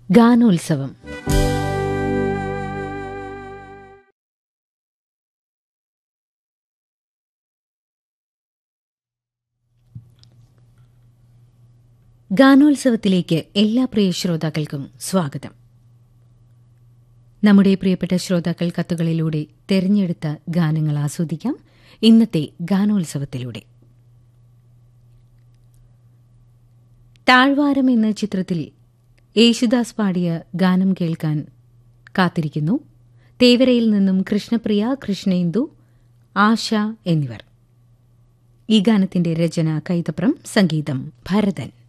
ഗാനോത്സവം ഗാനോത്സവത്തിലേക്ക് എല്ലാ പ്രിയ ശ്രോതാക്കൾക്കും സ്വാഗതം നമ്മുടെ പ്രിയപ്പെട്ട ശ്രോതാക്കൾ കത്തുകളിലൂടെ തെരഞ്ഞെടുത്ത ഗാനങ്ങൾ ആസ്വദിക്കാം ഇന്നത്തെ ഗാനോത്സവത്തിലൂടെ താഴ്വാരം എന്ന ചിത്രത്തിൽ യേശുദാസ് പാടിയ ഗാനം കേൾക്കാൻ കാത്തിരിക്കുന്നു തേവരയിൽ നിന്നും കൃഷ്ണപ്രിയ കൃഷ്ണേന്ദു ആശ എന്നിവർ ഈ ഗാനത്തിന്റെ രചന കൈതപ്രം സംഗീതം ഭരതൻ